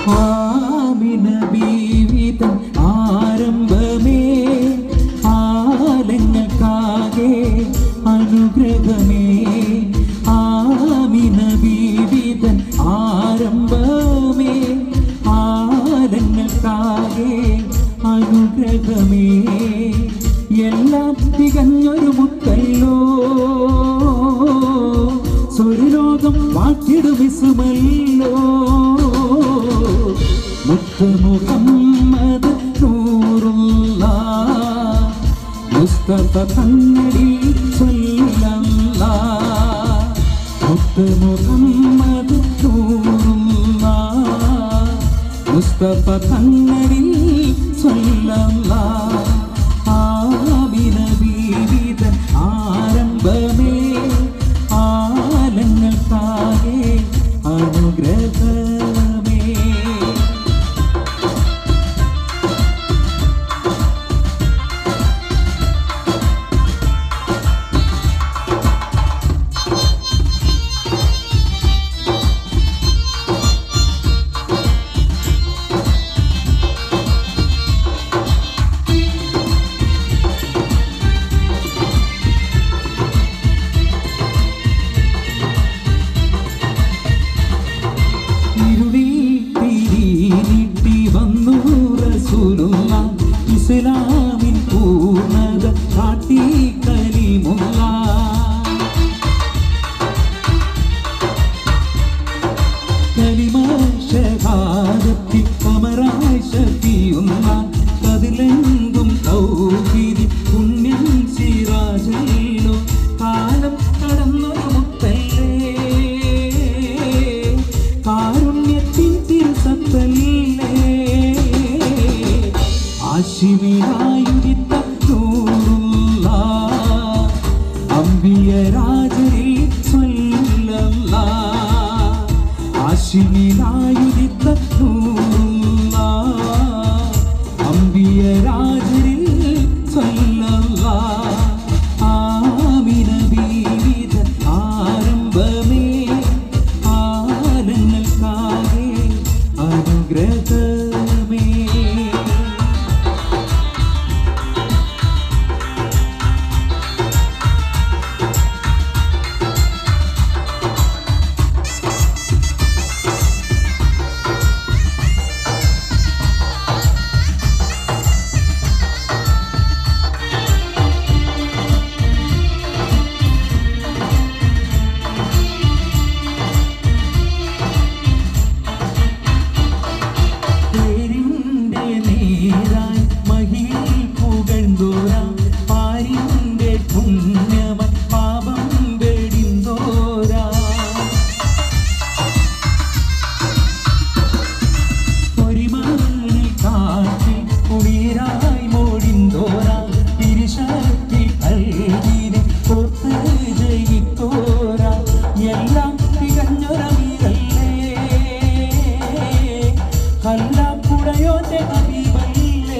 ആമിന ബീവിതൻ ആരംഭമേ ആലങ്ങൾക്കാകെ അനുഗ്രഹമേ ആമിന ബീവിതൻ ആരംഭമേ ആലങ്ങൾക്കാകെ അനുഗ്രഹമേ എല്ലാം തികഞ്ഞൊരു മുത്തല്ലോ സ്വരലോകം വാട്ടിടും വിസുമല്ലോ മുത്ത് മുഹമ്മദ് നൂറുള്ള മുസ്തഫ തന്നടി ചൊല്ലല്ല മുത്ത് മുഹമ്മദ് നൂറുള്ള മുസ്തഫ തന്നടി ചൊല്ലല്ല ആമിന ബീവിതൻ ആരംഭമേ ആലങ്ങൾക്കാകെ അനുഗ്രഹമേ ഇരുളീട്ടി വന്നു റസൂലുള്ള ഇസ്ലാമിൻ പൂർണ്ണത കാട്ടി കലിമുള്ള കലിമ ഷഹാദത്തിൽ കമറായി ശക്തിയുന്ന കതിലെങ്കും തൗഹിദി പുണ്യം സിറാജല്ലോ കാലം കടന്നൊരു മുത്തല്ലേ കാരുണ്യത്തിൻ തിരുസത്തല്ലേ ആശിമിനായുരിത്ത നൂറുള്ള അമ്പിയ രാജരിൽ സ്വല്ലല്ല ആശിമിനായുരിത്ത നൂറുള്ള അമ്പിയ രാജരിൽ സ്വല്ലല്ല ആമിന ബീവിത ആരംഭമേ ആലങ്ങൾക്കാകെ അനുഗ്രഹമേ പേരിന്റെ നേരായി മഹിയിൽ പുകഴ്ന്തോരാ പാരിന്റെ പുണ്യമ പാപം വെടിന്തോരാ പൊരിമണിൽ കാട്ടി കുളിരായി മോടിന്തോരാ തിരിശക്തി കൽവിനെ കൊത്ത് ജയിത്തോരാ എല്ലാം തികഞ്ഞൊരമീരല്ലേ കല്ലാപ്പുഴയോന്റെ ഹബീബല്ലേ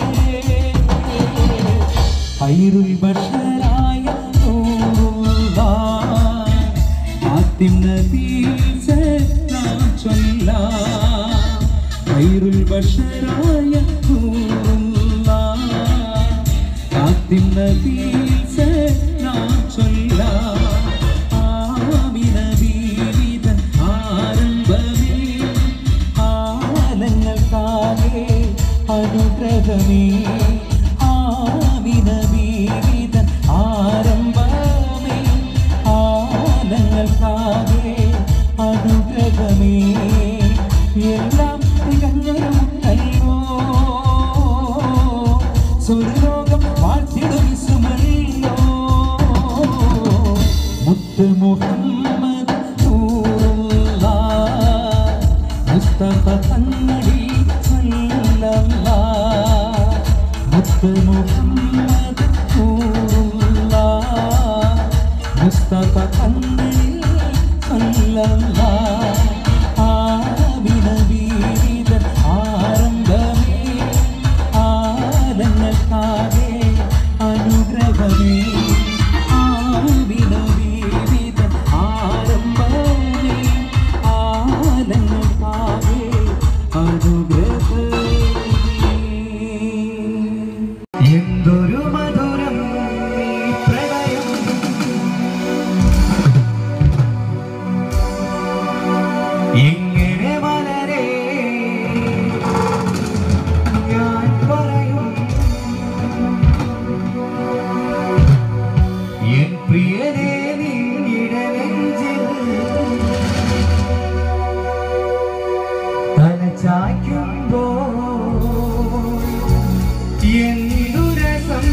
ഹൈറുൽ ബഷറായ നൂറുള്ള ആത്തിം നബി സലാം ചൊല്ലാം ഹൈറുൽ ബഷറായ നൂറുള്ള ആത്തിം നബി സലാം ചൊല്ലാം ആമിന ബീവിതൻ ആരംഭമേ ആലങ്ങൾക്കാകെ അനുഗ്രഹമേ ആമിന ബീവിതൻ ആരംഭമേ ആലങ്ങൾക്കാകെ അനുഗ്രഹമേ എല്ലാം തികഞ്ഞൊരു കൈവോ സുരലോകം വാഴ്ത്തിടും സുമല്ലോ മുത്ത് മുഹമ്മദ് നൂറുള്ള മുസ്തഫ കണ്ണടി സല്ലല്ല മുത്ത് മുഹമ്മദ് നൂറുള്ള മുസ്തഫ കണ്ണടി സല്ലല്ല ആമിന ബീവിതൻ ആരംഭമേ ആലങ്ങൾക്കാകെ അനുഗ്രഹമേ ആമിന ബീവിതൻ എന്തൊരു മധുരം ഈ പ്രണയം എങ്ങനെ മലരെ ഞാൻ പറയും എൻ പ്രിയനേ നിന്നിട നെഞ്ചിൽ തല ചായ്ക്കുമ്പോൾ എന്തു രസം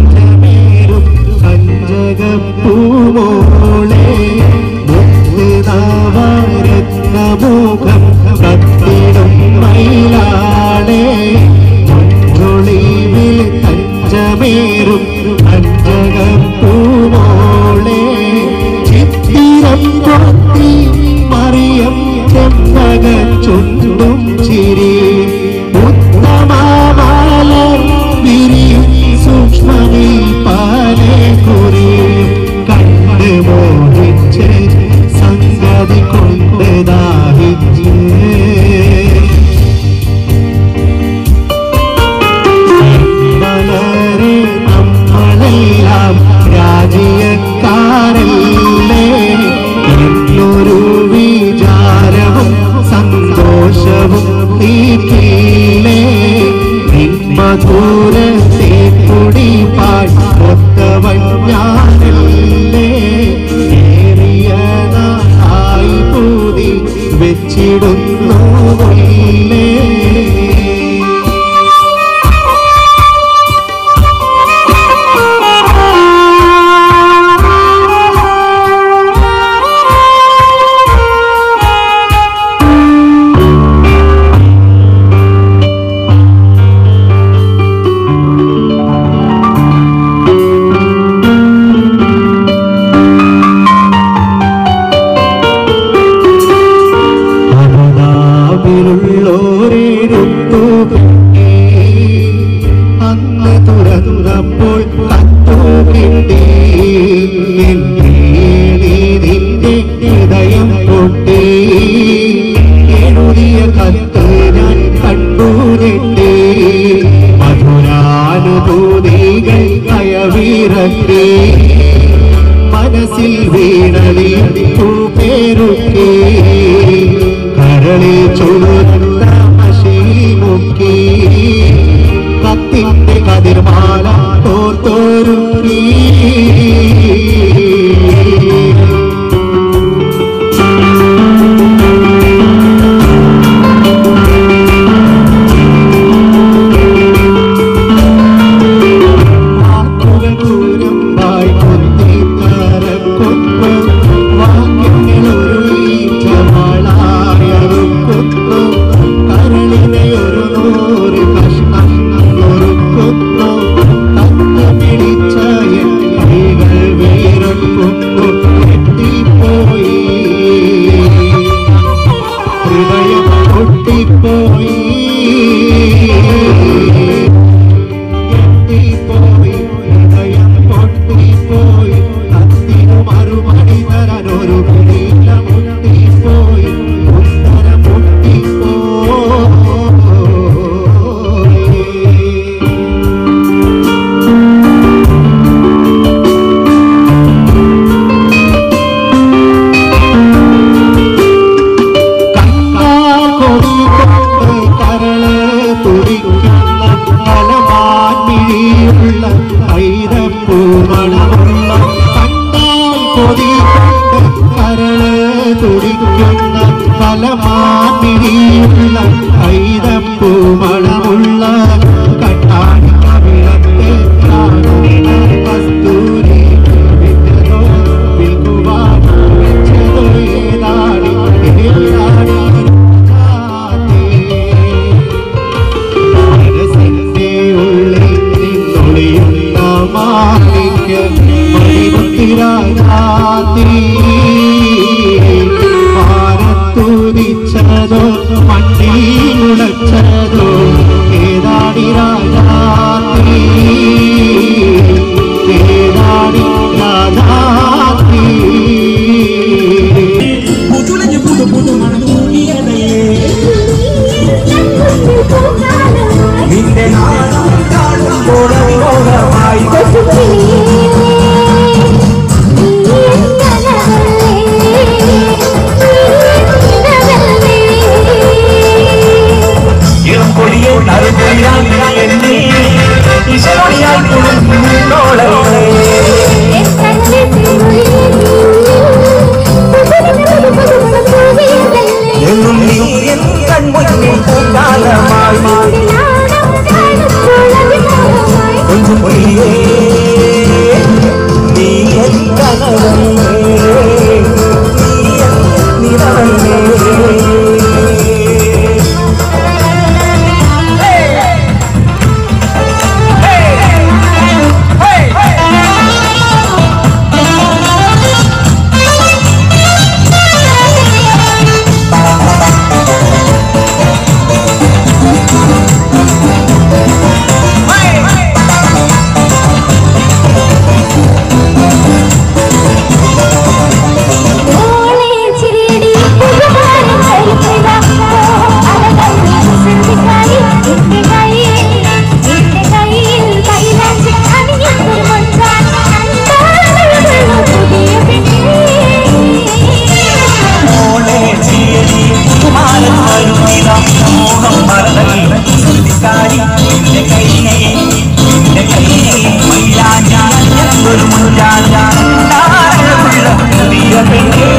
പഞ്ചമേരും പഞ്ചകപ്പൂമോളെ മുഖം കത്തിടും മയിലാടേ മൊഴിവിൽ പഞ്ചമേരും പഞ്ചകപ്പൂമോളെ ചിത്തിരം കൊത്തി മറിയം ചെമ്പക ചുണ്ടും ചിരി ഉത്തമാലർ വിരിയും സൂക്ഷ്മമീ പാലെ കുറിയും കണ്ട് മോഹിച്ച് സംഗതി കൊണ്ട് ദാഹിച്ച് മലരെ നമ്മളെല്ലാം രാജ്യക്കാരല്ലേ എന്നൊരു വിചാരവും സന്തോഷവും തീക്കില്ലേ മധുര തേക്കുടി പാട്ടൊത്തവൻ ഞാനല്ലേ ഏറിയതായി പൂതി വെച്ചിടുന്നു അബുദാബിലുള്ളോരെടുത്തു അന്ന് തുറന്നപ്പോൾ കത്തു കിട്ടി നിന്റെ ഹൃദയം പൊട്ടി എഴുതിയ കത്ത് ഞാൻ കണ്ടു ഞെട്ടി മധുരാനുഭൂതികൾ അയവിറക്കി മനസ്സിൽ വീണലി പേരുക്കി കരളിൽ ചുരുന്ന മഷി മുക്കി കത്തിന്റെ കതിർമാല തോർത്തോരുക്കി വാക്കുകൾ കൂരമ്പായി കുത്തി തരക്കുന്നു വാക്യങ്ങളൊരു ഈറ്റവാളായറുക്കുന്നു കരളിനെ ഒരു നൂറ് കഷ്ണം നുറുക്കുന്നു തത്ത പിടിച്ച എൻ കൈകൾ വീരക്കുന്നു എത്തിപ്പോയി ഹൃദയം പൊട്ടിപ്പോയി പൊട്ടിപ്പോയി ഹൃദയം പൊട്ടിപ്പോയി അതിനു മറുപടി തരാൻ ഒരു പിടിയില മുട്ടിപ്പോയി ഉത്തരം മുട്ടിപ്പോയി കണ്ടാൽ കൊടികൊണ്ട് കരള് തുടിക്കുന്ന ഫലമാൻമിഴിയുള്ള ഐരപ്പൂമണമുള്ള കണ്ടാൽ കൊടികൊണ്ട് കരള് തുടിക്കുന്ന ഫലമാൻമിഴിയുള്ള ഐരപ്പൂമണമുള്ള കട്ടാണി കവിളത്തെ കാണുന്ന കസ്തൂരി വിറ്റതോ വിൽക്കുവാൻ വെച്ചതോ ഏതാടി ഏതാടി മനസ്സിന്റെ ഉള്ളിൽ നിന്നൊളിയുന്ന മാണിക്യ മണിമുത്തിരാജാതി ഭാരത്തുദിച്ചതോ മണ്ണി മുടച്ചതോ ഏതാടി രാജാതി ഏതാടി രാജാതി പുതുലഞ്ഞു പുതു പുതു മണം തൂങ്ങിയതല്ലേ നിന്റെ നാണം കാണുമ്പോൾ മോഹമായി എന്തൊരു മുഞ്ചാഞ്ഞാറുള്ള പുതിയ പെണ്ണേ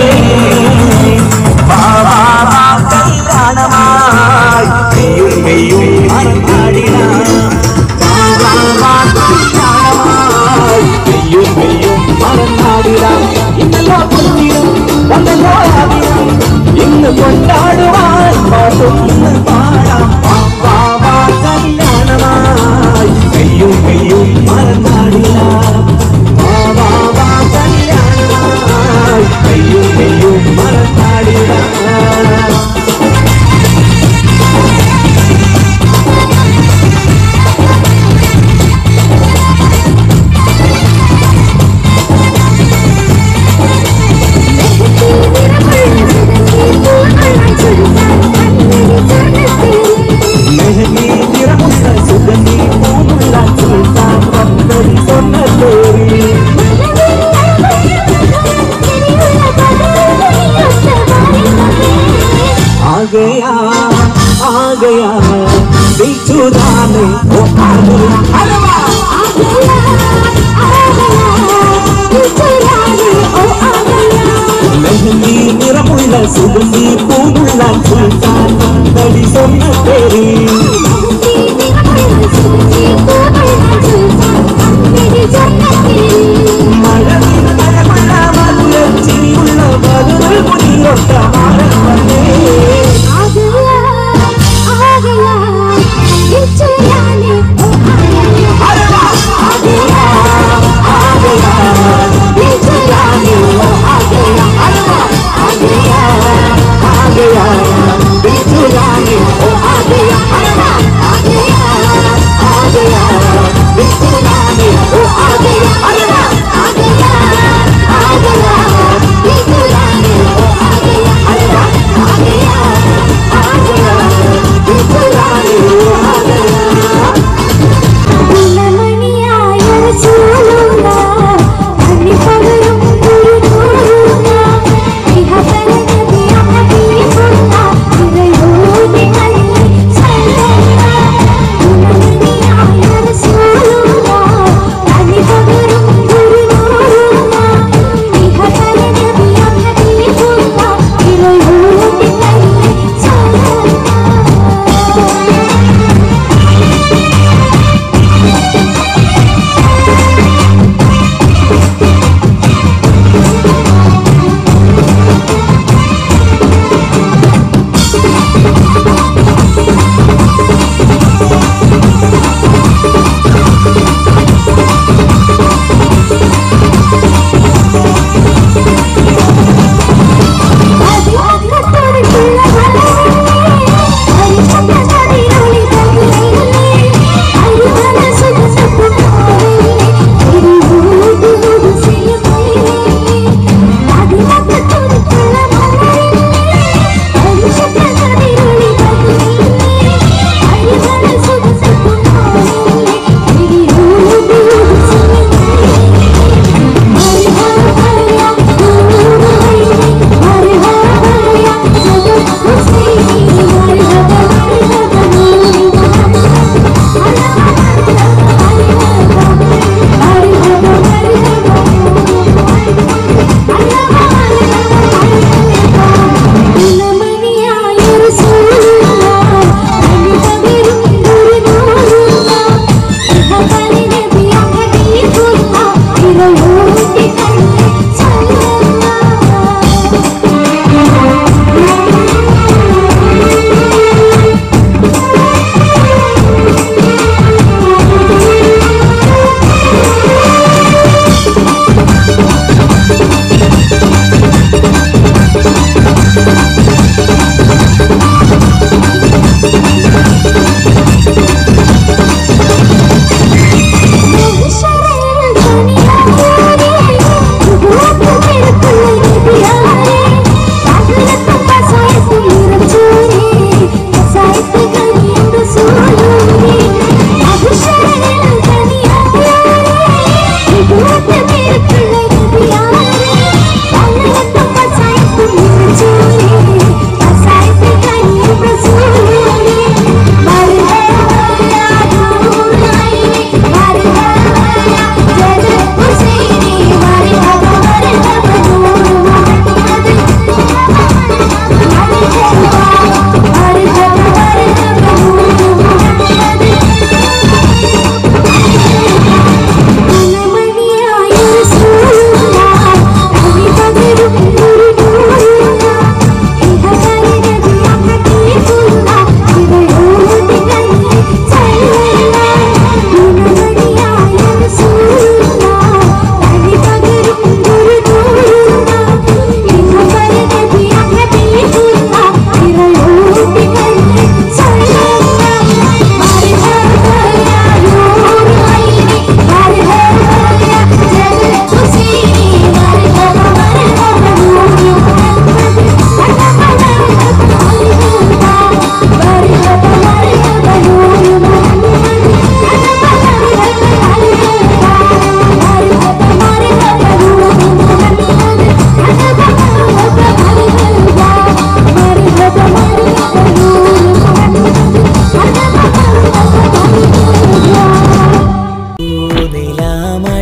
വാ വാ വാ കല്യാണമായി മെയ്യും മെയ്യും മറന്നാടിനാ വാ വാ വാ കല്യാണമായി മെയ്യും മെയ്യും മറന്നാടിനാ ഇന്നല്ലോ പൊന്നിനും വന്നല്ലോ ആദിനം ഇന്ന് കൊണ്ടാടുവാൻ പാട്ടും ഇന്ന് പാടാം വാ വാ വാ കല്യാണമായി മെയ്യും മെയ്യും മറന്നാടിനാ വാ വാ വാ കല്യാണമായി മെയ്യും മെയ്യും മറന്നാടിനാ മെഹന്തി നിറമുള്ള സുഗന്ധി പൂമുള്ള സുൽത്താൻ പന്തടി സ്വർണ്ണ തേരി आ गया आ गया दिल चुराने वो आ गया अरे वाह മെഹന്തി നിറമുള്ള സുഗന്ധി പൂമുള്ള സുൽത്താൻ പന്തടി സ്വർണ്ണ തേരി മഴ വീണ് മഴമുള്ള മധുര ചിരിയുള്ള മധുര മുനിയൊട്ട മാറൻ വന്നേ अरे वाह आ गया आ गया दिल चुराने वो आ गया अरे वाह आ गया आ गया दिल चुराने वो आ गया अरे वाह आ गया आ गया दिल चुराने वो आ गया अरे वाह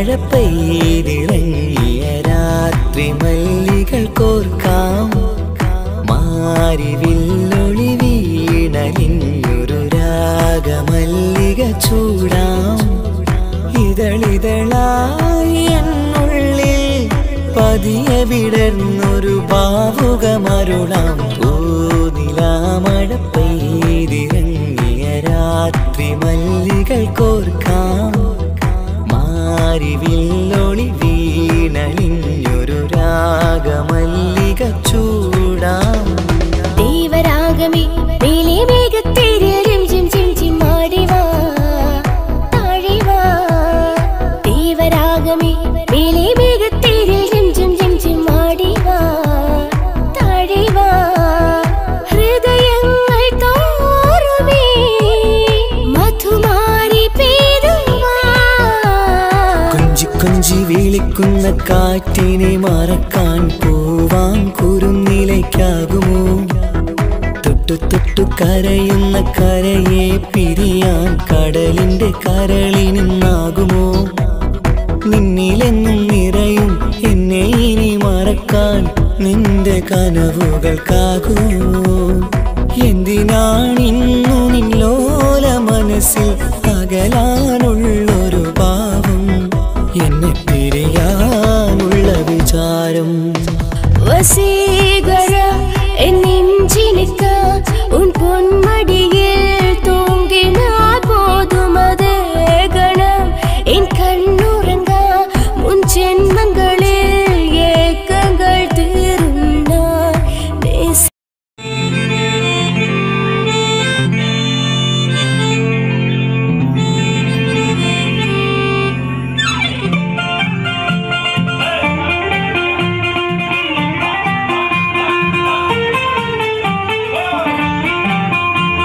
മഴ പെയ്തിറങ്ങിയ രാത്രി മല്ലികൾ കോർക്കാം മാരിവില്ലൊളി വീണലിഞ്ഞൊരു രാഗമല്ലിക ചൂടാം ഇതളിതളായി എന്നുള്ളിൽ പതിയെ വിടർന്നൊരു ഭാവുകമരുളാം പൂനിലാമഴ പെയ്തിറങ്ങിയ രാത്രി മല്ലികൾ കോർക്കാം മാരിവില്ലൊളി വീണലിഞ്ഞൊരു രാഗമല്ലിക ചൂടാം ദൈവരാഗമേ മേലെ മേഘത്തേരിലും ജിം ജിം ജിം ആടിവാ താഴിവാ ദൈവരാഗമേ മേലെ മേഘത്തേരിൽ ജിം ജിം ജിം ജിം ആടിവാ താഴിവാ ഹൃദയങ്ങൾ തോറുമേ മധുമാരി പെയ്തുവാ കൊഞ്ചി കൊഞ്ചി വിളിക്കുന്ന കാറ്റിനെ മറക്കാൻ പോവാൻ കുറുനിലയ്ക്കാകുമോ തൊട്ടു തൊട്ടു കരയുന്ന കരയെ പിരിയാൻ കടലിന്റെ കരളിനിന്നാകുമോ നിന്നിലെന്നും നിറയും എന്നെ ഇനി മറക്കാൻ നിന്റെ കനവുകൾക്കാകുമോ എന്തിനാണിന്നു നിന്നോല മനസ്സിൽ അകലാനുള്ളൊരു ഭാവം എന്നെ പിരിയാനുള്ള വിചാരം வசீகர என் நெஞ்சினிக்க உன் பொன்மடியில் தூங்கினால் போதும் அதே கணம் என் கண்ணுறங்க முன் ஜென்மங்களில் ஏக்கங்கள் தீரும் நான் நேச ആ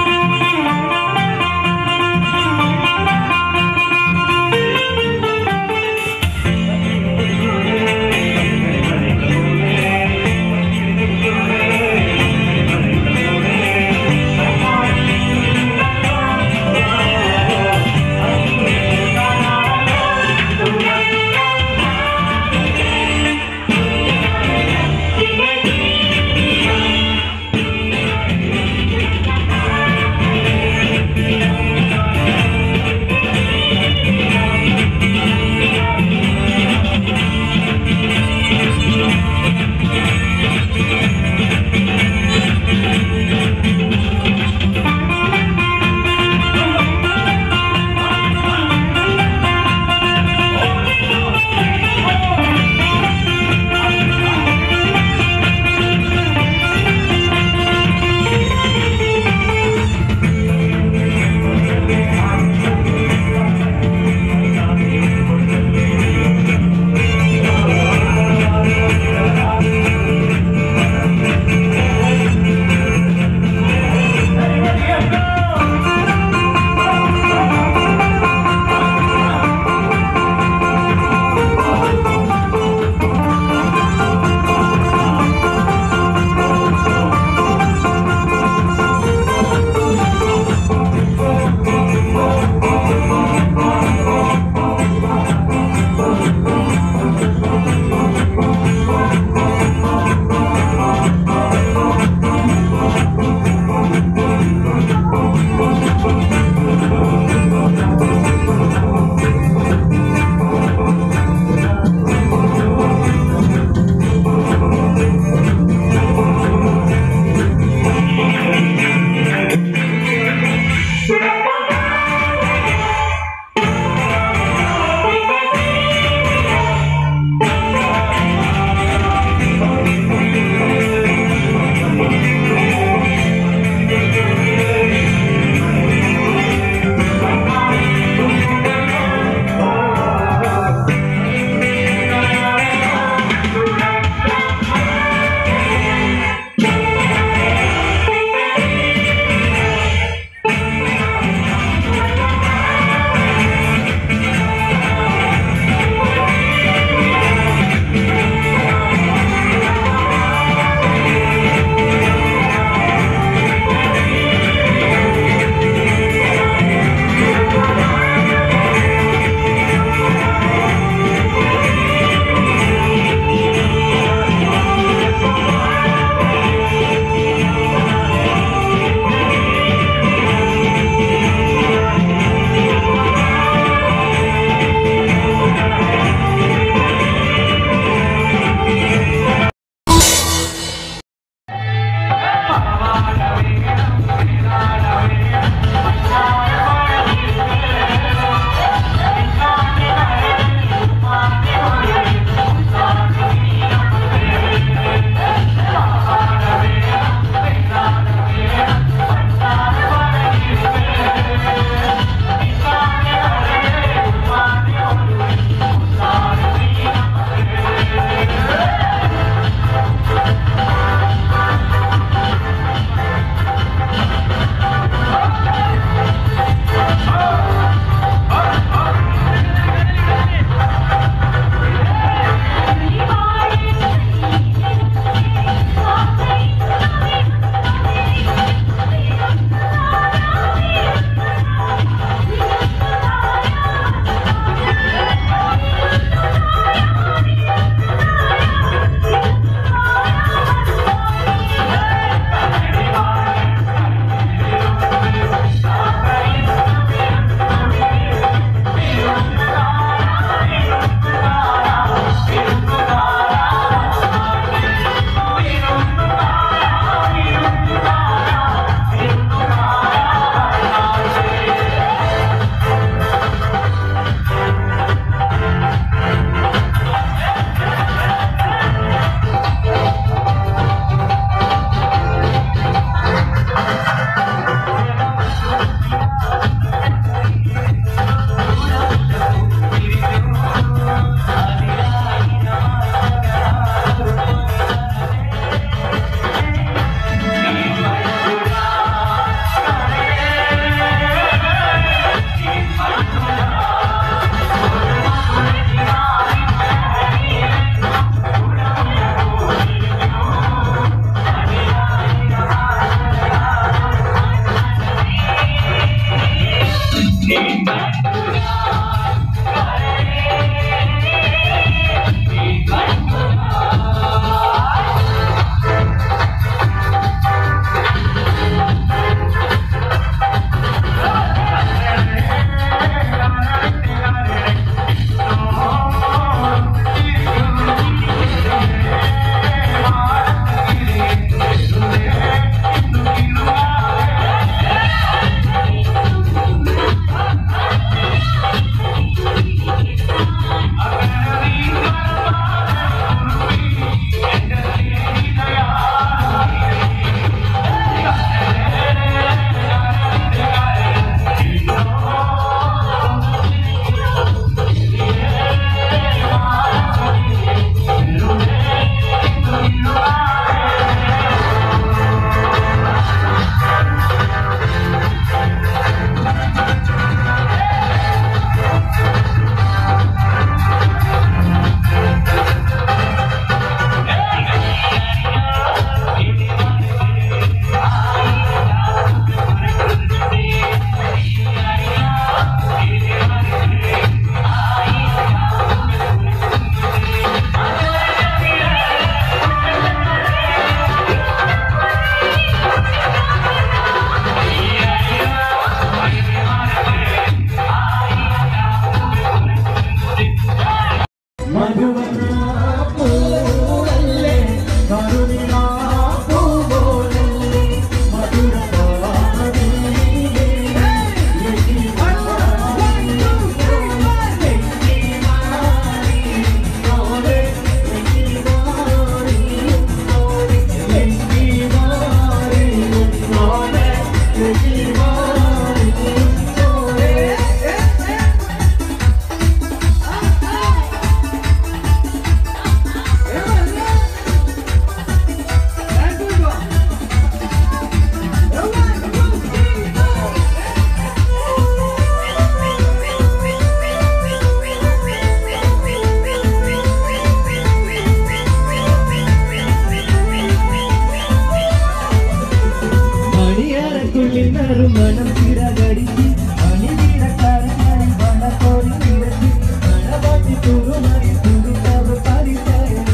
മണിയറക്കുള്ളിൽ നറുമണം ചിറകടിച്ച് മണിവീടക്കാരങ്ങളിൽ വടക്കോടി നിരത്തി മണവാട്ടി തുറുമറി തുറുത്തവ് പരിചയം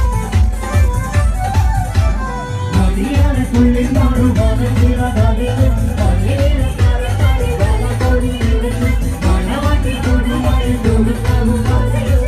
മണിയറക്കുള്ളിൽ നറുമണം ചിറകടിച്ച് മണിവീടക്കാരങ്ങളിൽ വടക്കോടി നിരത്തി മണവാട്ടി തുറുമറി തുറുത്തവ് പരിചയം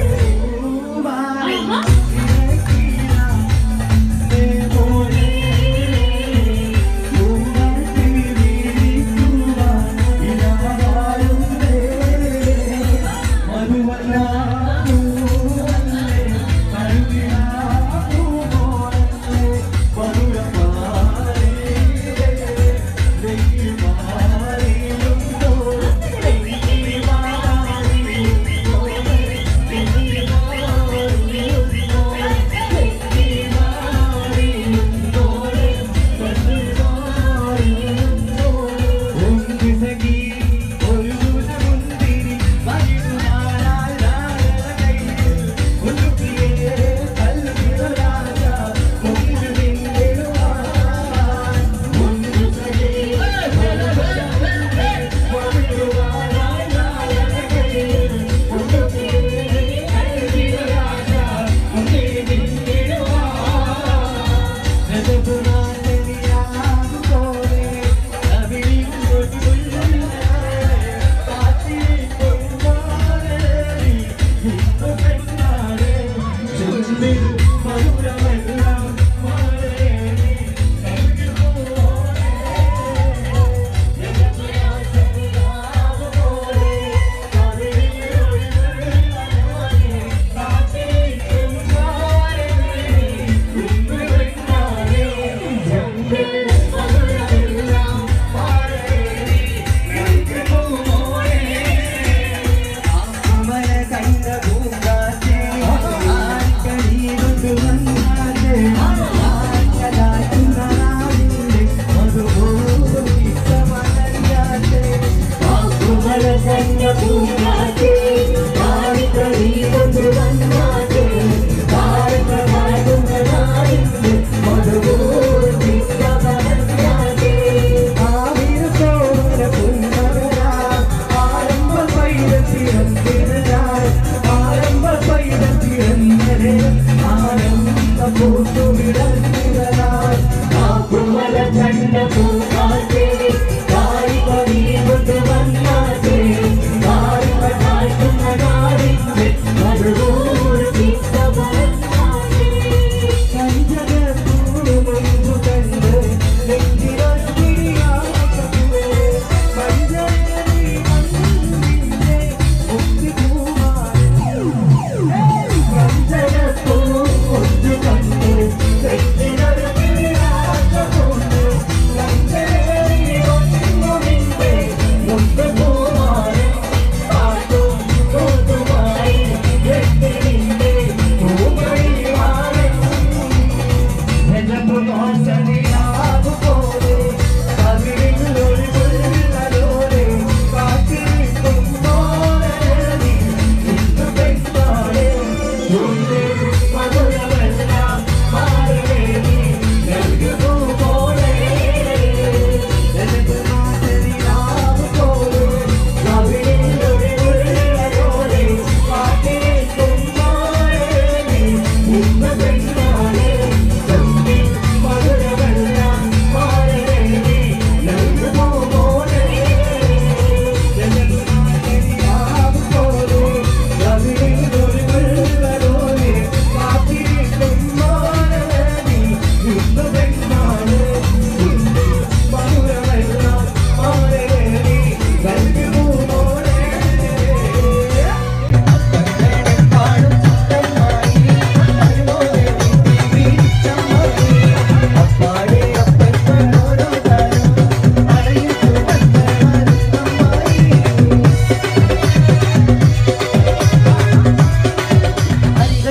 കണ്ട പൂങ്കാറ്റേ ആർക്കടിയിലും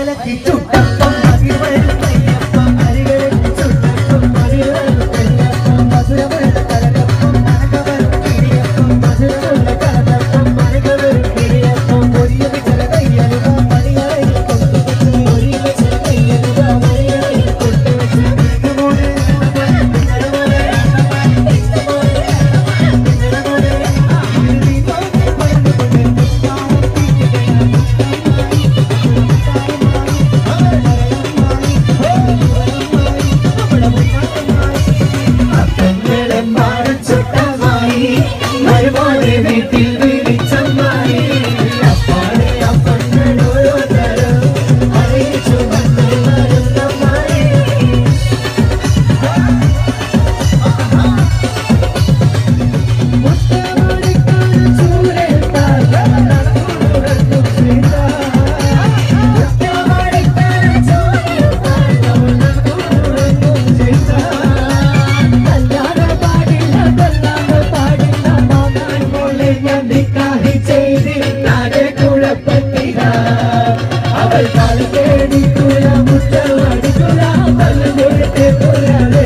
വയലത്തി ചുട്ടപ്പം മകിഴ്വരും നെയ്യപ്പം അരികളിൽ ചുട്ടപ്പം മകിഴ്വരും നെയ്യപ്പം മധുരമുള്ള കലകപ്പം മനകവരും കിഴിയപ്പം മധുരമുള്ള കലകപ്പം മനകവരും കിഴിയപ്പം പൊരിയും ചില കയ്യലുക മണിയറയിൽ കൊണ്ടുവച്ചു പൊരിയും ചില കയ്യലുക മണിയറയിൽ കൊണ്ടുവച്ചു ഇതുപോലെ നിങ്ങളെ വീട്ടിൽ വിളിച്ചമ്മായി അപ്പാടെ അപ്പങ്ങൾ ഓരോ തരം അറിയിച്ചു വന്നു വരുന്നമ്മായി അവൾ കാല് തേടിക്കുല മുറ്റമടിക്കുല പല്ല് കൊടുത്ത് കൊല്ലവേ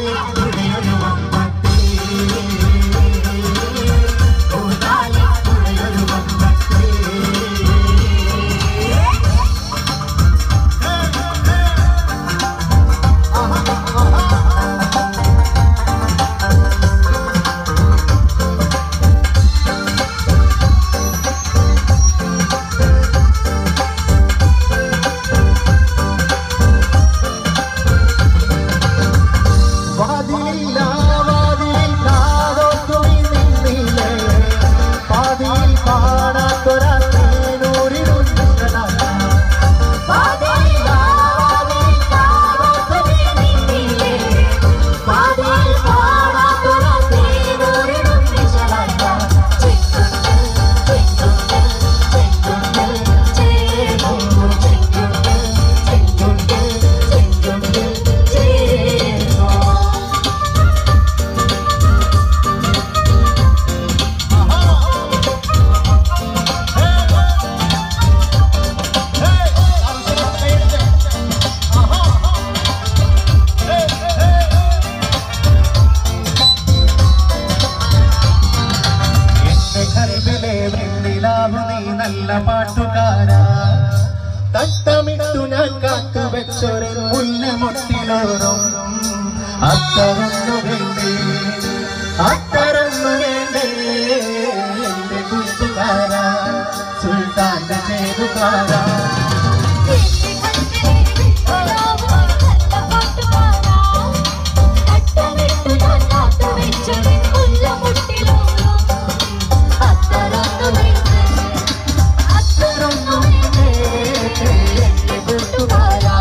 വാതിലില്ല വാതിലിൽ കാതോത്തുമി നിന്നില്ലേ പാതിയിൽ പാടാത്തൊരാ തേനൂരിരുന്നതാ വാതിലില്ല വാതിലിൽ കാതോത്തുമി നിന്നില്ലേ പാതിയിൽ പാടാത്തൊരാ തേനൂരിരുന്നതാ എന്റെ കൽവിലെ വെണ്ണിലാവു നീ നല്ല പാട്ടുകാരാ തട്ടമിട്ടു ഞാൻ കാത്തു വെച്ചൊരു മുല്ലമൊട്ടിലോറും അത്തരന്നു വേണ്ടേ അത്തരന്നു വേണ്ടേ എന്റെ കൂട്ടുകാരാ സുൽത്താന്റെ ചേരുകാരാ അത്തരന്നു വേണ്ടേ എന്റെ കൂട്ടുകാരാ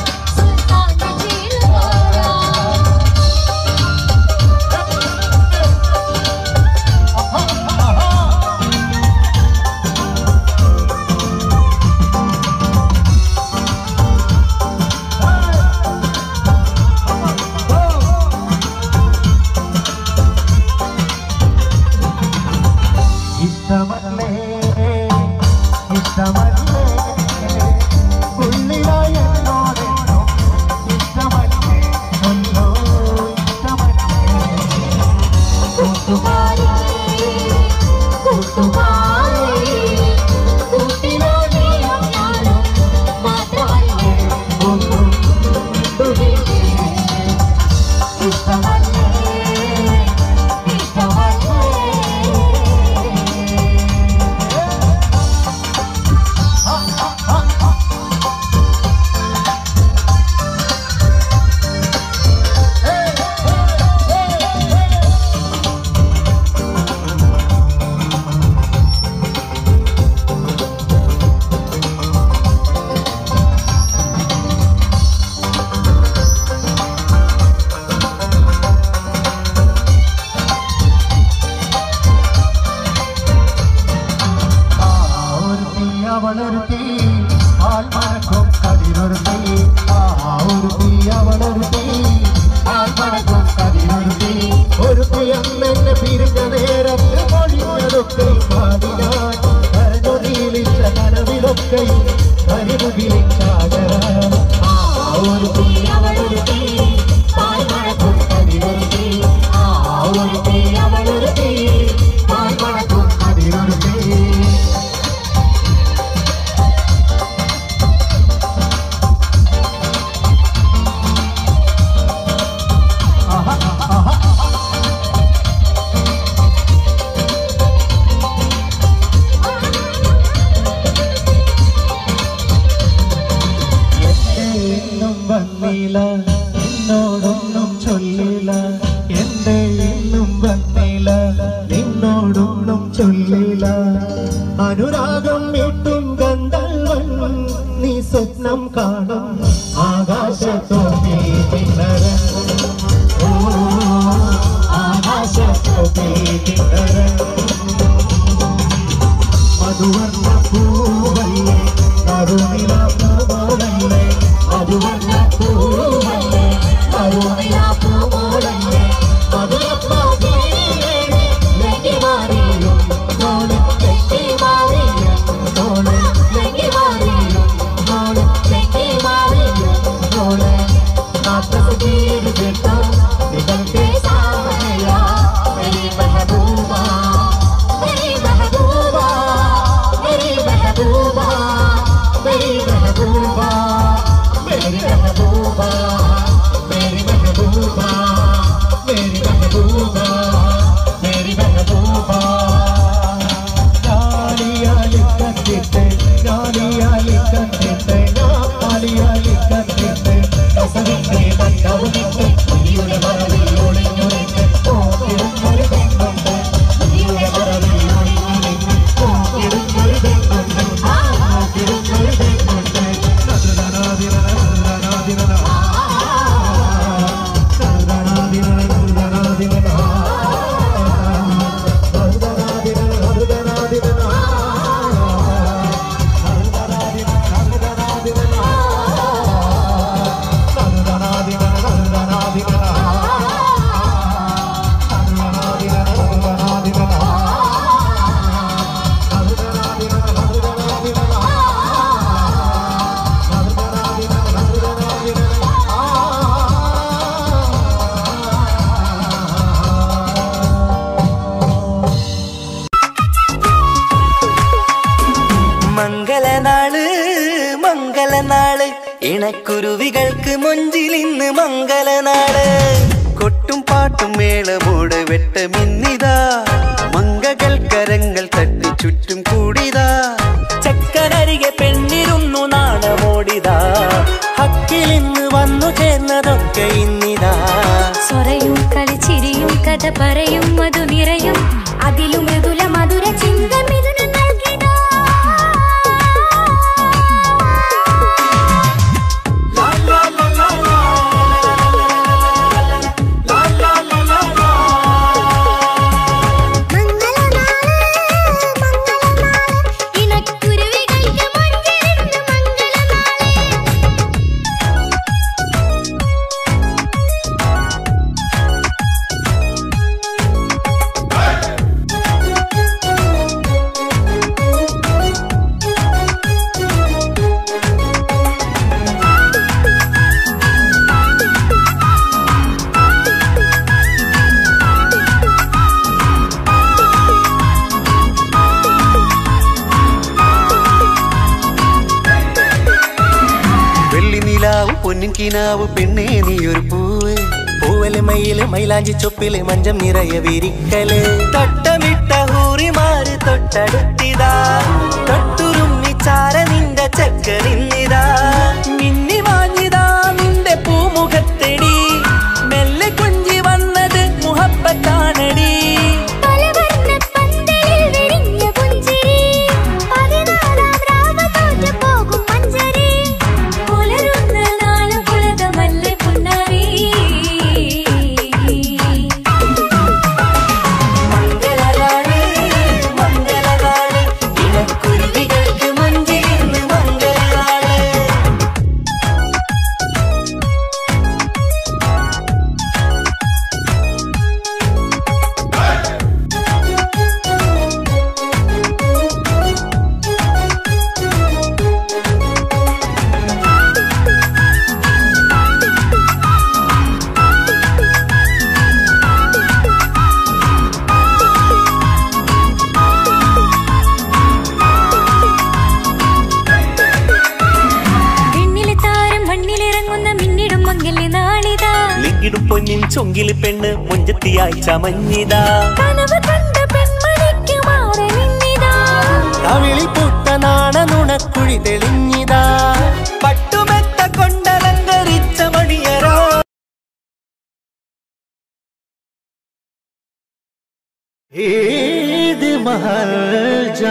ഇഷ്ടമല്ലേ ഇഷ്ടമല്ലേ ഉള്ളിലായ എന്നോടെന്നോ ഇഷ്ടമല്ലേ ഒന്നോ ഇഷ്ടമല്ലേ ഒന്നും ഇഷ്ടമല്ലേ ആ ഒരുത്തി അവളൊരുത്തി ആൾ മണക്കും കതിരൊരുത്തി ആ ഒരുത്തി അവളൊരുത്തി ആൾ മണക്കും കതിരൊരുത്തി ഒരുത്തി അന്നെന്നെ പിരിഞ്ഞ നേരത്ത് മൊഴിഞ്ഞതൊക്കെ പാടിനാൻ കരഞ്ഞൊരിയിലിച്ച കനവിലൊക്കെയും കരിമുകിലിച്ചാകര ആ ഒരുത്തി അവളൊരുത്തി ആൾ മണക്കും കതിരൊരുത്തി ആ ഒരുത്തി അവളൊരുത്തി ആൾ മണക്കും കതിരൊരുത്തി എന്റെ ഇന്നും വന്നില്ല നിന്നോടൊന്നും ചൊല്ലില്ല എന്റെ ഇന്നും വന്നില്ല നിന്നോടൊന്നും ചൊല്ലില്ല അനുരാഗം വീട്ടും ഗന്ധർവൻ നീ സ്വപ്നം കാണും ആകാശത്തോട്ടി കിണരൻ ഓ ആകാശത്തോട്ടി കിണരൻ മധുവർണ്ണ പൂവല്ലേ കരുണില പൂവല്ലേ മധുവർണ്ണ പൂവല്ലേ കരുണില പൂവല്ലേ ും ഇണക്കുരുവികൾക്ക് മൊഞ്ചിലിന്ന് മംഗലനാട് കൊട്ടും പാട്ടും മേളമോട് വെട്ടമിന്നിതാ മംഗകൾ കരങ്ങൾ തട്ടി ചുറ്റും കൂടിതാ ചക്കനരികെ പെണ്ണിരുന്നു നാണമോടിതാ ഹക്കിലിന്ന് വന്നു ചേർന്നതൊക്കെ ഇന്നിതാ സ്വറയും കളിച്ചിരിയും കഥ പറയും മധു നിറയും അതിലും മൃദുല മധുര ചിന്ത മിഥുനം നൽകിടാ ഇണക്കുരുവികൾക്ക് മൊഞ്ചിലിന്ന് മംഗളനാളെ വെള്ളി നിലാവ് പൊന്നിൻ കിനാവ് പെണ്ണേ നീ ഒരു പൂവ് പൂവല് മയില് മൈലാഞ്ചി ചൊപ്പില് മഞ്ചം നിറയെ വിരിക്കല് തൊട്ടമിട്ട ഹൂറിമാര് തൊട്ടടുത്തിതാ തൊട്ടുരുമ്മി ചാര നിന്റെ ചക്കനിന്നിതാ മിന്നി വാങ്ങിതാ നിന്റെ പൂമുഖത്തെടി മെല്ലെ കുഞ്ചി വന്നത് മുഹപ്പത്താണടി പലവർണ്ണ പന്തലിൽ വിരിഞ്ഞ പുഞ്ചിരി പതിനാലാം രാവ് തോറ്റു പോകും മഞ്ചരി പുലരുന്ന നാള് പുലകമല്ല പുന്നാരി മംഗളനാള് മംഗളനാള് ഇണക്കുരുവികൾക്ക് മഞ്ചിലിന്ന് മംഗളനാള് വിണ്ണിലെ താരം മണ്ണിലിറങ്ങുന്ന മിന്നിടും മങ്ങലെ നാളിതാ ലിങ്കിടും പൊന്നിൻ ചൊങ്കില് പെണ്ണ് മുഞ്ചത്തിയായി ചമഞ്ഞിതാ കനവ് കണ്ട പെൺമണിക്ക് മാറി നിന്നിതാ കവിളിൽ പൂത്ത നാണ നുണക്കുഴി തെളിഞ്ഞിതാ പട്ടുമെത്ത കൊണ്ടലങ്കരിച്ച മണിയറോ ഏത് മഹർജാ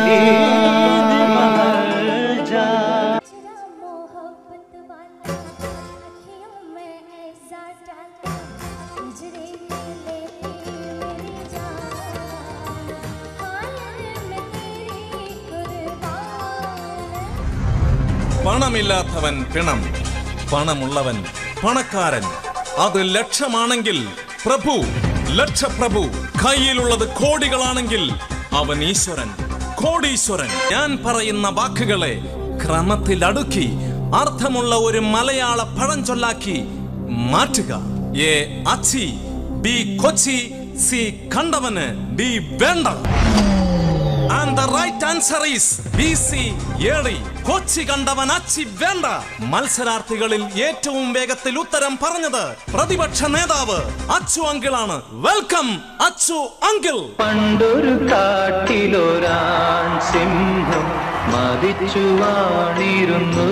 മഹർജാ मोहब्बत वाला अखियों में ऐसा डालता गुजरे लेती मेरी जान हाल में तेरी कुर्बान പണമില്ലാത്തവൻ പിണം പണമുള്ളവൻ പണക്കാരൻ അത് ലക്ഷമാണെങ്കിൽ പ്രഭു ലക്ഷപ്രഭു കയ്യിലുള്ളത് കോടികളാണെങ്കിൽ അവൻ ഈശ്വരൻ കോടീശ്വരൻ ഞാൻ പറയുന്ന വാക്കുകളെ ക്രമത്തിൽ അടുക്കി അർത്ഥമുള്ള ഒരു മലയാള പഴഞ്ചൊല്ലാക്കി മാറ്റുക എ അച്ചി ബി കൊച്ചി സി കണ്ടവന് ഡി വേണ്ട And the right answer is BC ഏറി കൊച്ചി കണ്ടവൻ അച്ചി വേണ്ട മത്സരാർത്ഥികളിൽ ഏറ്റവും വേഗത്തിൽ ഉത്തരം പറഞ്ഞത് പ്രതിപക്ഷ നേതാവ് അച്ചു അങ്കിളാണ് വെൽക്കം അച്ചു അങ്കിൾ പണ്ടൊരു കാട്ടിലൊരാൺ സിംഹം മതിച്ചു വാണിരുന്നു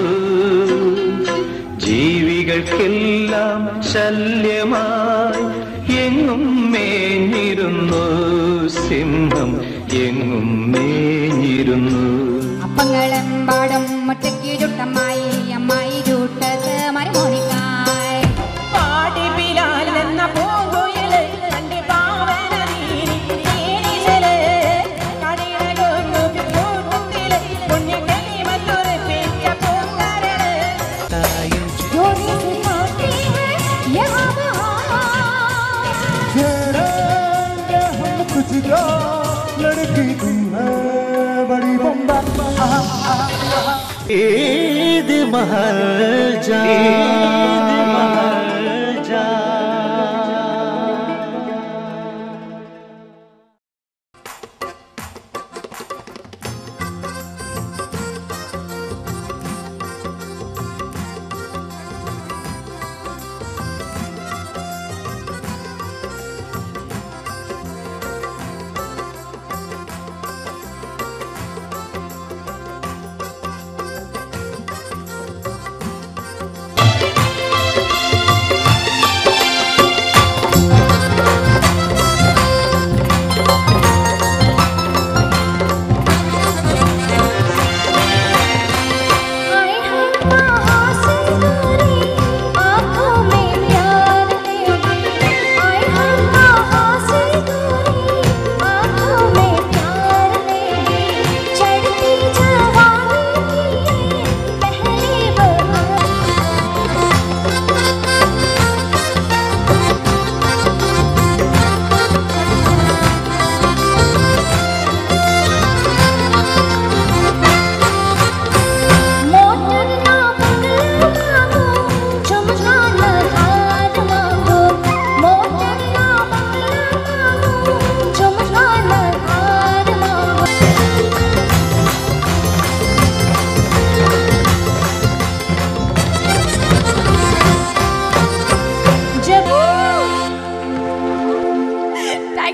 ജീവികൾക്കെല്ലാം ശല്യമായി എങ്ങും മേഞ്ഞിരുന്നു സിംഹം എങ്ങും മേഞ്ഞിരുന്നു അപ്പങ്ങളെമ്പാടും മുട്ടയ്ക്ക് ചുട്ടമ്മായി അമ്മായി ചൂട്ടത്ത് മരുമോനിക്കായി പാടി ബിലാൽ എന്ന പൂങ്കുയില് കണ്ട് പാവന നീരി നീരിസല് കടിയുടെ കൊണ്ടു പൂക്കുത്തില് പുണ്യക്കലി മറ്റൊരു പിച്ച പൂങ്കരട് जोड़ी से मारती है यहाँ वहाँ ഏത് മഹർജാ മഹർജാ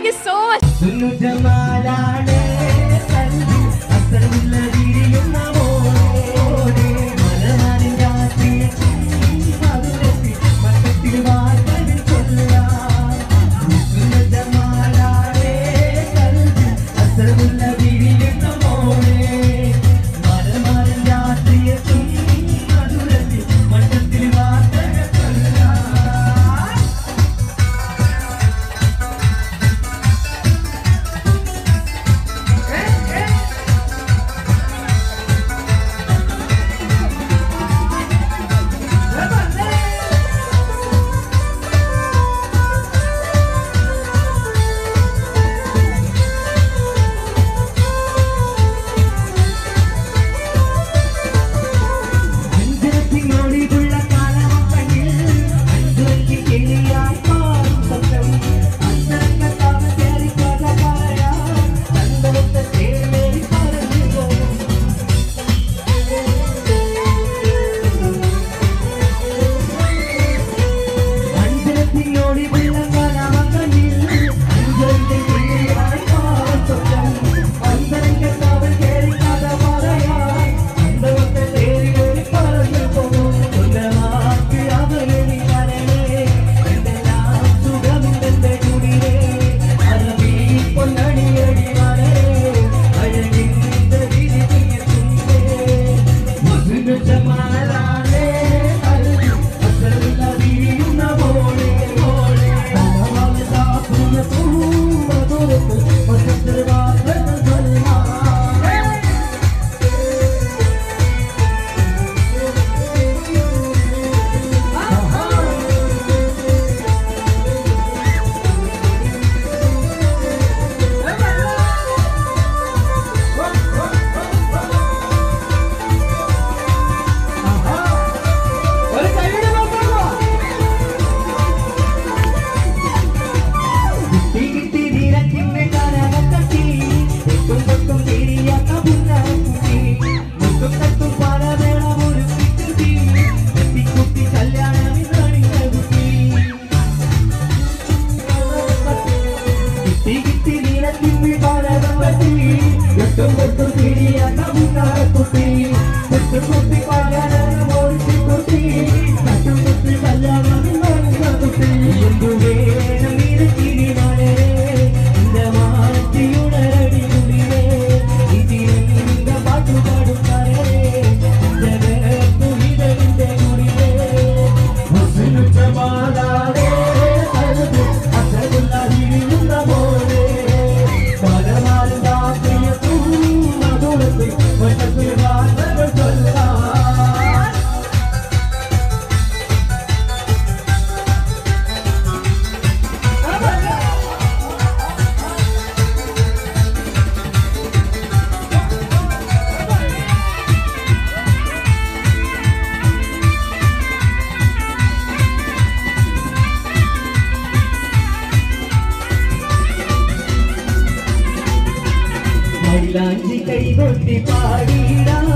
താങ്ക് യു സോ മച്ച് സുന്നു ജമാലാണ് കൽവിൽ അസറുള്ള വിരിയുന്ന മോനെ മലനാടിൻ രാത്രിയിൽ മധുരത്തിൽ മക്കത്തിൽ വാർത്തകൾ ചൊല്ലാം സുന്നു ജമാലാണ് കൽവിൽ അസറുള്ള വിരിയുന്ന മോനെ മലനാടിൻ രാത്രിയിൽ മധുരത്തിൽ മക്കത്തിൽ വാർത്തകൾ ചൊല്ലാം അഞ്ചരത്തിനോടിയുള്ള കാലമക്കണ്ണിൽ അഞ്ചുവയ്ക്ക് കിളിയായി മാറും സ്വപ്നം. അന്തരംഗത്താവ കയറി കഥ പറയാൻ കണ്ടവത്തെ തേടി പറഞ്ഞു പോകും. അഞ്ചരത്തിനോടിയുള്ള കാലമക്കണ്ണിൽ അഞ്ചുവയ്ക്ക് കിളിയായി മാറും സ്വപ്നം. അന്തരംഗത്താവ കയറി കഥ പറയാൻ കണ്ടവത്തെ തേടി പറഞ്ഞു പോകും. സ്വന്തമാക്കി അവനെ വരണേ എന്തെല്ലാം സുഖമില്ലെന്റെ കുടിലേ അറബി പൊന്നണിയടി വരണേ അഴകിന്റെ വിധി തീർക്കുന്നേ മുസ്ലിം ജമാലാണേ കൽവി അസറുള്ള വിരിയുന്ന പോലെ പോലെ സമാധാന കാക്കുന്ന തൂമതുരത്ത് മറ്റൊരു വാർത്തകൾ ചൊല്ലാം കിട്ടി കിട്ടി വീരത്തിൻ്റെ കരകത്തി എട്ടും പൊട്ടും തിരിയാത്ത പുന്നക്കുട്ടി മുട്ടും തട്ടും പല വേണം ഒരു കുട്ടി കുട്ടി കല്യാണം ഇന്നണിഞ്ഞ കുട്ടി കിട്ടി കിട്ടി വീരത്തിൻ്റെ കരകത്തി എട്ടും പൊട്ടും തിരിയാത്ത പുന്നക്കുട്ടി മുട്ടും കുട്ടി കല്യാണം ഒരു കുട്ടി തട്ടും കുട്ടി കല്യാണം ഇന്നണിഞ്ഞ കുട്ടി എന്തു വേണം ഇരക്കിരി വളരെ இந்த மாற்றியுணரடி குடியே இதில் இந்த பாட்டு பாடும் கரே இந்த வேப்பு இதழிந்த குடியே முஸ்லிம் ஜமாலாரே அழுது அசகுள்ள விழுந்த போலே பகவான் தாக்கிய தூமதுரத்தை வட்டத்தில் வார்த்தைகள் சொல்லலாம் മൈലാഞ്ചി കൈകൊട്ടി പാടിയിടാം